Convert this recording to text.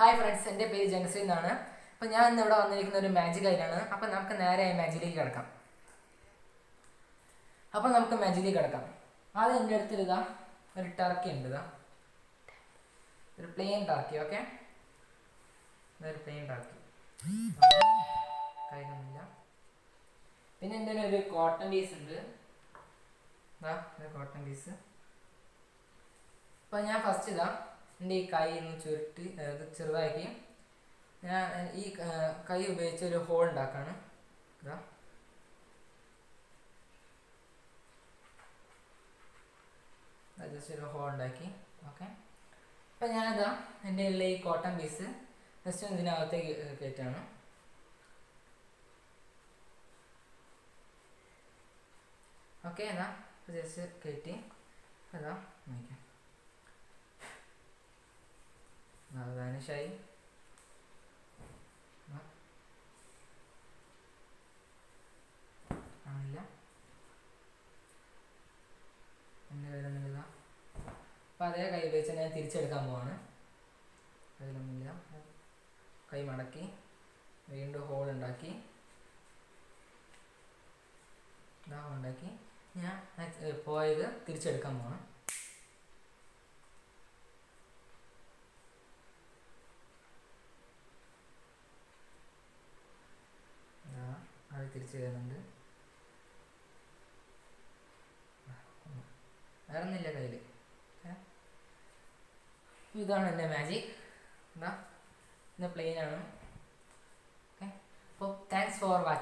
hi friends എൻ്റെ പേര് ജനശ്രീ എന്നാണ് അപ്പോൾ ഞാൻ ഇന്ന് ഇവിടെ വന്നിരിക്കുന്ന ഒരു മാജിക് ആയിട്ടാണ് അപ്പോൾ നമുക്ക് നേരെ മാജിലേക്ക് കിടക്കാം അപ്പോൾ നമുക്ക് മാജിലേക്ക് കിടക്കാം ആദ്യം എൻ്റെ അടുത്ത് ഇതാ ഒരു ടർക്കി ഉണ്ട് ഇതാ ഒരു പ്ലെയിൻ ടർക്കി ഓക്കെ ഒരു പ്ലെയിൻ ടർക്കി കയ്യിലൊന്നുമില്ല പിന്നെ എൻ്റെ കയ്യിൽ ഒരു കോട്ടൺ പീസ് ഉണ്ട് ഇതാ ഒരു കോട്ടൺ പീസ് അപ്പോൾ ഞാൻ ഫസ്റ്റ് ഇതാ എൻ്റെ ഈ കൈ ഒന്ന് ചുരുട്ടി അതായത് ചെറുതാക്കി ഞാൻ ഈ ആ, കൈ ഉപയോഗിച്ച് ഒരു ഹോൾ ഉണ്ടാക്കാണ് ഇതാ ജസ്റ്റ് ഒരു ഹോൾ ഉണ്ടാക്കി ഓക്കെ അപ്പം ഞാനിതാ എൻ്റെ ഉള്ള ഈ കോട്ടൺ പീസ് ജസ്റ്റ് ഇതിനകത്തേക്ക് കയറ്റാണ് ഓക്കെ എന്നാ ജസ്റ്റ് കയറ്റി അതാ നോക്കാം വാനിഷായി ആണില്ല എൻ്റെ കയ്യിലൊന്നുമില്ല അപ്പം അതേ കൈ ഉപയോഗിച്ച് ഞാൻ തിരിച്ചെടുക്കാൻ പോവാണ് കയ്യിലൊന്നുമില്ല കൈ മടക്കി വീണ്ടും ഹോൾ ഉണ്ടാക്കി ഇതാ hole ഉണ്ടാക്കി ഞാൻ ആ പോയത് തിരിച്ചെടുക്കാൻ പോവാണ് ആ, അത് തിരിച്ചു വരുന്നുണ്ട് വേറെ ഒന്നുമില്ല കയ്യിൽ ഇതാണ് എൻ്റെ മാജിക് എന്താ ഇന്ന് പ്ലെയിൻ ആണ് ഓക്കെ അപ്പോൾ താങ്ക്സ് ഫോർ വാച്ചിങ്